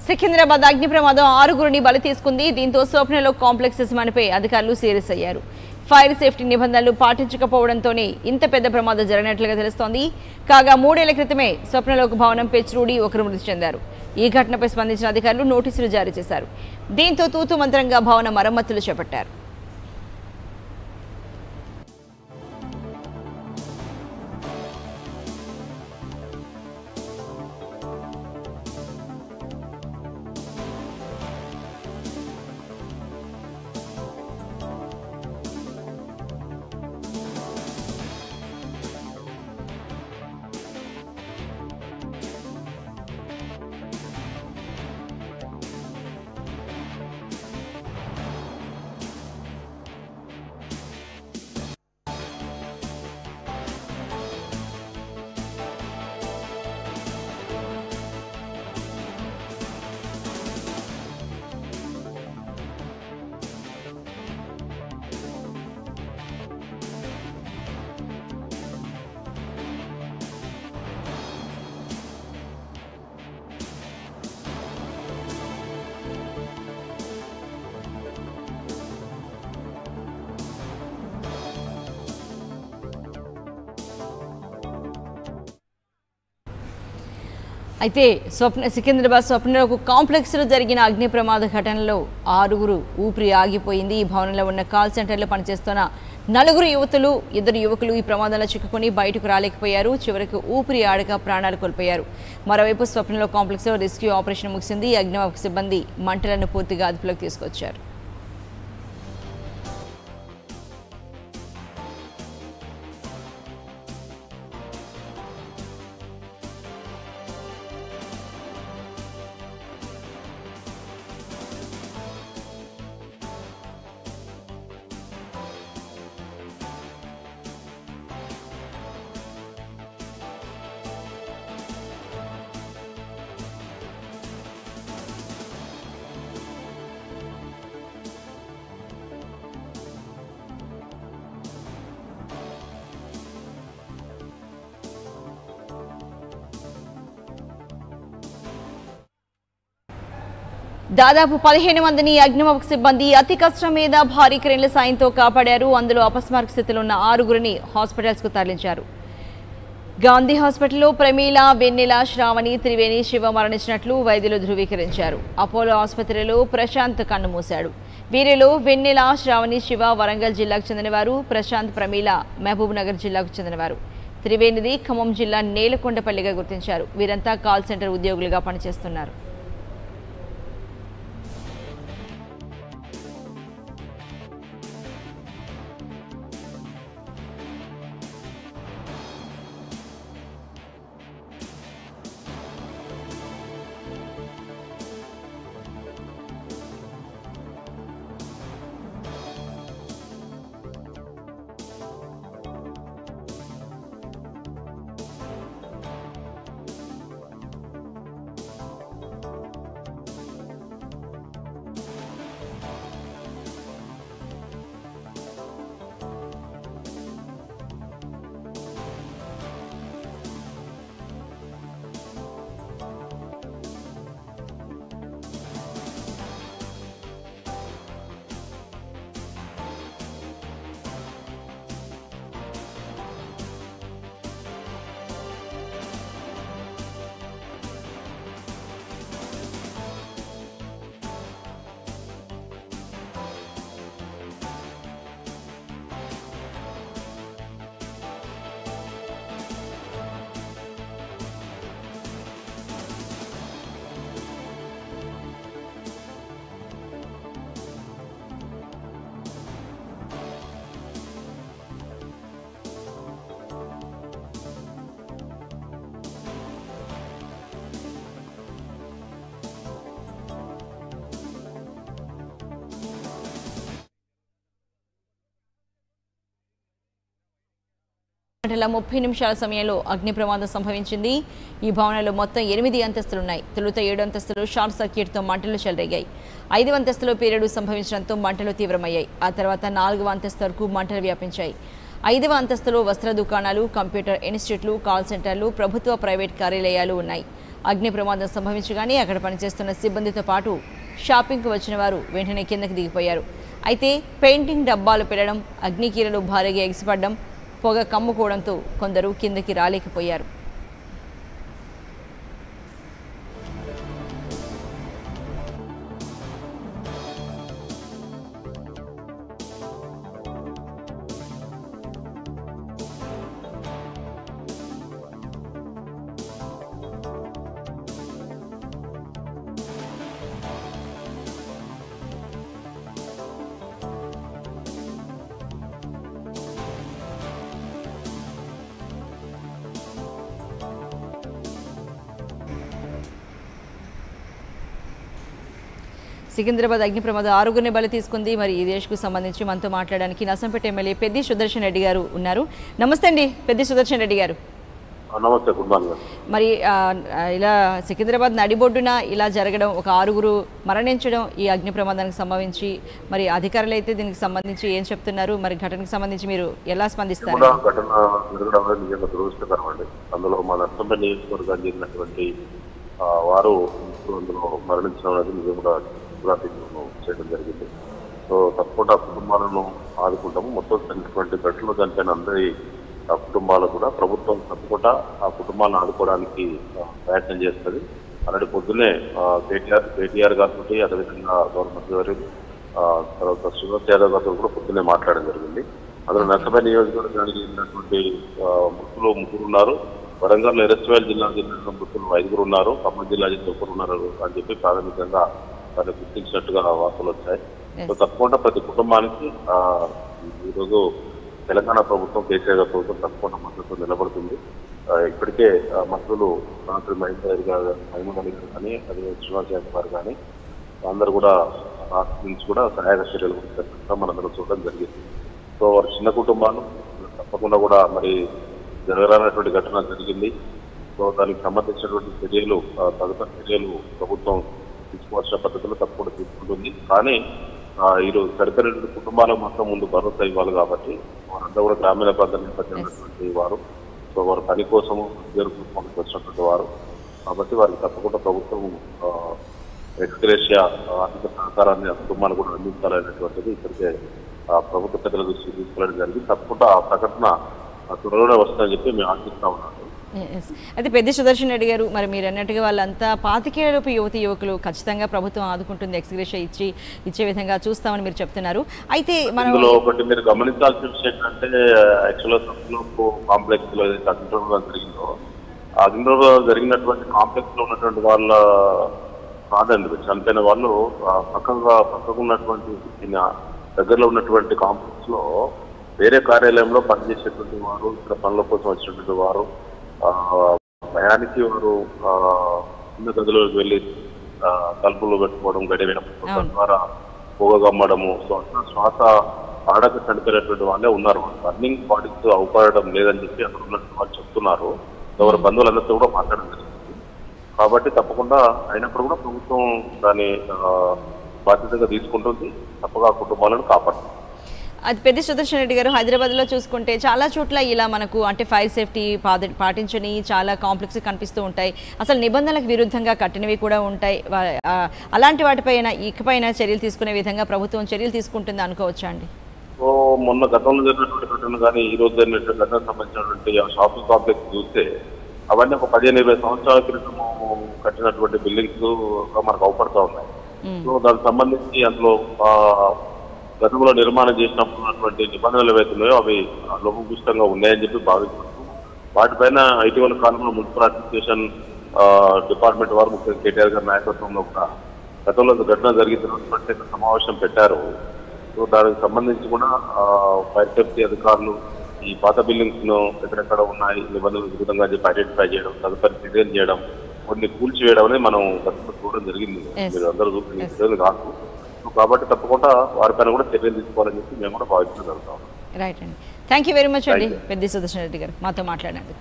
సికింద్రాబాద్ అగ్ని ప్రమాదం ఆరుగురిని బలి తీసుకుంది దీంతో స్వప్నలో కాంప్లెక్స్ యజమానిపై అధికారులు సీరియస్ అయ్యారు ఫైర్ సేఫ్టీ నిబంధనలు పాటించకపోవడంతోనే ఇంత పెద్ద ప్రమాదం జరిగినట్లుగా తెలుస్తోంది కాగా మూడేళ్ల క్రితమే స్వప్నలోక భవనం పెచ్రూడి ఒకరు మృతి చెందారు ఈ ఘటనపై స్పందించిన అధికారులు నోటీసులు జారీ చేశారు దీంతో తూతు మంత్రంగా భవన మరమ్మతులు చేపట్టారు అయితే స్వప్న సికింద్రాబాద్ స్వప్నలోక కాంప్లెక్స్లో జరిగిన అగ్ని ప్రమాద ఘటనలో ఆరుగురు ఊపిరి ఆగిపోయింది ఈ భవనంలో ఉన్న కాల్ సెంటర్లో పనిచేస్తున్న నలుగురు యువతులు ఇద్దరు యువకులు ఈ ప్రమాదంలో చిక్కుకొని బయటకు రాలేకపోయారు చివరికి ఊపిరి ఆడక ప్రాణాలు కోల్పోయారు మరోవైపు స్వప్నలో కాంప్లెక్స్లో రెస్క్యూ ఆపరేషన్ ముగిసింది అగ్నిమాపక సిబ్బంది మంటలను పూర్తిగా అదుపులోకి తీసుకొచ్చారు దాదాపు పదిహేను మందిని అగ్నిమాపక సిబ్బంది అతి కష్టం మీద భారీ క్రేన్ల సాయంతో కాపాడారు అందులో అపస్మారక స్థితిలో ఉన్న ఆరుగురిని హాస్పిటల్స్ కు తరలించారు గాంధీ హాస్పిటల్లో ప్రమీల వెన్నెల శ్రావణి త్రివేణి శివ మరణించినట్లు వైద్యులు ధృవీకరించారు అపోలో ఆసుపత్రిలో ప్రశాంత్ కన్నుమూశాడు వీరిలో వెన్నెల శ్రావణి శివ వరంగల్ జిల్లాకు చెందినవారు ప్రశాంత్ ప్రమీల మహబూబ్ నగర్ జిల్లాకు చెందినవారు త్రివేణిది ఖమ్మం జిల్లా నేలకొండపల్లిగా గుర్తించారు వీరంతా కాల్ సెంటర్ ఉద్యోగులుగా పనిచేస్తున్నారు గంటల ముప్పై నిమిషాల సమయంలో అగ్ని ప్రమాదం సంభవించింది ఈ భవనంలో మొత్తం ఎనిమిది అంతస్తులున్నాయి తొలుత ఏడు అంతస్తులు షార్ట్ సర్క్యూట్తో మంటలు చెలరేగాయి ఐదవ అంతస్తులో పీరియడ్ సంభవించడంతో మంటలు తీవ్రమయ్యాయి ఆ తర్వాత నాలుగవ అంతస్తు వరకు మంటలు వ్యాపించాయి ఐదవ అంతస్తులో వస్త్ర దుకాణాలు కంప్యూటర్ ఇన్స్టిట్యూట్లు కాల్ సెంటర్లు ప్రభుత్వ ప్రైవేట్ కార్యాలయాలు ఉన్నాయి అగ్ని ప్రమాదం సంభవించగానే అక్కడ పనిచేస్తున్న సిబ్బందితో పాటు షాపింగ్కు వచ్చిన వారు వెంటనే కిందకి దిగిపోయారు అయితే పెయింటింగ్ డబ్బాలు పెరగడం అగ్నికీరలు భారీగా ఎగిసిపడడం పొగ కమ్ముకోవడంతో కొందరు కిందకి రాలేకపోయారు సికింద్రాబాద్ అగ్ని ప్రమాదం ఆరుగురిని బలి తీసుకుంది మరి ఈ దేశకు సంబంధించి మనతో మాట్లాడడానికి నర్సంపేట ఎమ్మెల్యే పెద్ది సుదర్శన్ రెడ్డి గారు ఉన్నారు నమస్తే అండి పెద్ది సుదర్శన్ రెడ్డి గారు ఆ, నమస్తే గుడ్ మార్నింగ్ అండి. మరి ఆ, ఆ, ఇలా సికింద్రాబాద్ నడిబొడ్డున ఇలా జరగడం ఒక ఆరుగురు మరణించడం ఈ అగ్ని ప్రమాదానికి సంబంధించి మరి అధికారులు అయితే దీనికి సంబంధించి ఏం చెప్తున్నారు మరి ఘటనకు సంబంధించి మీరు ఎలా ఇది స్పందిస్తారు కూడా ఘటన జరగడం అనేది నిజంగా దురదృష్టకరం అండి అందులో మా నర్సంపేట నియోజకవర్గానికి చెందినటువంటి ఆ, వారు ఇప్పుడు అందులో మరణించడం అనేది నిజం కూడా గురాతీతం చేయడం జరిగింది సో తప్పకుండా ఆ కుటుంబాలను ఆదుకుంటాము మొత్తం చనిపోయినటువంటి ఘటనలో చనిపోయిన అందరి ఆ కుటుంబాలు కూడా ప్రభుత్వం తప్పకుండా ఆ కుటుంబాలను ఆదుకోవడానికి ఆ, ప్రయత్నం చేస్తుంది అలాంటి పొద్దునే ఆ, కేటీఆర్ కేటీఆర్ గారితో అదేవిధంగా గవర్నమెంట్ గారు ఆ, తర్వాత సురేష్ యాదవ్ గారితో కూడా పొద్దున్నే మాట్లాడడం జరిగింది అందులో నర్సపేట నియోజకవర్గానికి చెందినటువంటి ఆ, మృతులు ముగ్గురు ఉన్నారు వరంగల్ ఎరస్వేల్ జిల్లాకు చెందిన మృతులు ఐదుగురు ఉన్నారు ఖమ్మం జిల్లా చెందిన ఒకరు ఉన్నారు అని చెప్పి ప్రాథమికంగా దాన్ని గుర్తించినట్టుగా వార్తలు వచ్చాయి సో తప్పకుండా ప్రతి కుటుంబానికి ఆ, ఈరోజు తెలంగాణ ప్రభుత్వం కేసీఆర్ గారి ప్రభుత్వం తప్పకుండా మద్దతు నిలబడుతుంది ఆ, ఇప్పటికే ఆ, మంత్రులు మంత్రి మహేందర్ గారు మహిమూల్ అలీ గారు కానీ అదే శ్రీనివాస్ యాదవ్ గారు కానీ అందరూ కూడా రాష్ట్రం నుంచి కూడా సహాయక చర్యలు కూడా మనందరం చూడడం జరిగింది సో వారి చిన్న కుటుంబాలు తప్పకుండా కూడా మరి జరగాలన్నటువంటి ఘటన జరిగింది సో దానికి సంబంధించినటువంటి చర్యలు ఆ, తదుపరి చర్యలు ప్రభుత్వం తీసుకోవాల్సిన పద్ధతిలో తప్పకుండా తీసుకుంటుంది కానీ ఆ, ఈరోజు చనిపోయినటువంటి కుటుంబాలకు మాత్రం ముందు భరోసా ఇవ్వాలి కాబట్టి వారంతా కూడా గ్రామీణ ప్రాంత నేపథ్యం ఉన్నటువంటి వారు సో వారు పని కోసము ఉద్యోగ కుటుంబానికి వచ్చినటువంటి వారు కాబట్టి వారికి తప్పకుండా ప్రభుత్వం ఆ, ఎక్స్గ్రేషియా ఆర్థిక సహకారాన్ని ఆ కుటుంబాలు కూడా అందించాలనేటువంటిది ఇప్పటికే ఆ, ప్రభుత్వ పెద్దల దృష్టికి తీసుకెళ్ళడం జరిగింది తప్పకుండా ఆ ప్రకటన ఆ త్వరలోనే వస్తుందని చెప్పి మేము ఆశిస్తా ఉన్నాము Yes. అయితే పెద్ద సుదర్శన్ రెడ్డి గారు మరి మీరు అన్నట్టుగా వాళ్ళంతా పాతికేళ్లపు యువతి యువకులు ఖచ్చితంగా ప్రభుత్వం ఆదుకుంటుంది ఎక్స్గ్రేష ఇచ్చి ఇచ్చే విధంగా చూస్తామని మీరు చెప్తున్నారు అయితే మనం ఇందులో ఒకటి మీరు గమనించాల్సిన విషయం ఏంటంటే యాక్చువల్ గా సబ్లోక్ కాంప్లెక్స్ లో ఏదైతే అగ్నిప్రమాదం జరిగిందో ఆ అగ్నిప్రమాదం జరిగినటువంటి కాంప్లెక్స్ లో ఉన్నటువంటి వాళ్ళ కాదండి చనిపోయిన వాళ్ళు ఆ పక్కగా పక్కకు ఉన్నటువంటి ఈయన దగ్గరలో ఉన్నటువంటి కాంప్లెక్స్ లో వేరే కార్యాలయంలో పనిచేసేటువంటి వారు ఇక్కడ పనుల కోసం వచ్చినటువంటి వారు ఆ, భయానికి వారు ఆ, చిన్న గదిలోకి వెళ్ళి ఆ, తలుపులు పెట్టుకోవడం గడివేయడం ద్వారా పొగ గమ్మడము సో అట్లా శ్వాస ఆడక చనిపోయినటువంటి వాళ్ళే ఉన్నారు రన్నింగ్ బాడీస్ అవపడడం లేదని చెప్పి అక్కడ ఉన్నటువంటి వాళ్ళు చెప్తున్నారు ఎవరి బంధువులందరితో కూడా మాట్లాడడం జరిగింది కాబట్టి తప్పకుండా అయినప్పుడు కూడా ప్రభుత్వం దాన్ని ఆ, బాధ్యతగా తీసుకుంటుంది తప్పగా ఆ కుటుంబాలను కాపాడుతుంది అది పెద్ద సుదర్శన్ రెడ్డి గారు హైదరాబాద్లో చూసుకుంటే చాలా చోట్ల ఇలా మనకు అంటే ఫైర్ సేఫ్టీ పాద పాటించని చాలా కాంప్లెక్స్ కనిపిస్తూ ఉంటాయి అసలు నిబంధనలకు విరుద్ధంగా కట్టినవి కూడా ఉంటాయి వా- ఆ, అలాంటి వాటిపైన ఇకపైన చర్యలు తీసుకునే విధంగా ప్రభుత్వం చర్యలు తీసుకుంటుంది అనుకోవచ్చా అండి సో మొన్న గతంలో జరిగినటువంటి ఘటన కానీ ఈ రోజు జరిగినటువంటి ఘటనకు సంబంధించినటువంటి ఆ షాపింగ్ కాంప్లెక్స్ చూస్తే అవన్నీ ఒక పదిహేను ఇరవై సంవత్సరాల క్రితం కట్టినటువంటి బిల్డింగ్స్ మనకు అవపడతా ఉన్నాయి మ్మ్. సో దానికి సంబంధించి అందులో ఆ, గతంలో నిర్మాణం చేసినప్పుడు ఉన్నటువంటి నిబంధనలు ఏవైతే ఉన్నాయో అవి లోపభూష్టంగా ఉన్నాయని చెప్పి భావిస్తున్నాము వాటిపైన ఇటీవల కాలంలో మున్సిపల్ అడ్మినిస్ట్రేషన్ ఆ, డిపార్ట్మెంట్ వారు ముఖ్యంగా కేటీఆర్ గారి నాయకత్వంలో కూడా గతంలో ఒక ఘటన జరిగిన తర్వాత ప్రత్యేక సమావేశం పెట్టారు సో దానికి సంబంధించి కూడా ఆ, ఫైర్ సేఫ్టీ అధికారులు ఈ పాత బిల్డింగ్స్ ను ఎక్కడెక్కడ ఉన్నాయి నిబంధనలకు విరుద్ధంగా చెప్పి ఐడెంటిఫై చేయడం తదుపరి డిజైన్ చేయడం కొన్ని కూల్చివేయడం అనేది మనం గతంలో చూడడం జరిగింది Yes. మీరు అందరూ చూసిన కాదు సో కాబట్టి తప్పకుండా వారిపైన కూడా చర్యలు తీసుకోవాలని చెప్పి మేము కూడా భావించడం జరుగుతాం రైట్ అండి థ్యాంక్ యూ వెరీ మచ్ అండి Thank you. పెద్ద సుదర్శన్ రెడ్డి గారు మాతో మాట్లాడినందుకు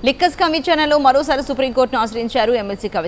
లిక్కస్ కమిషన్లో మరోసారి సుప్రీంకోర్టును ఆశ్రయించారు ఎమ్మెల్సీ కవిత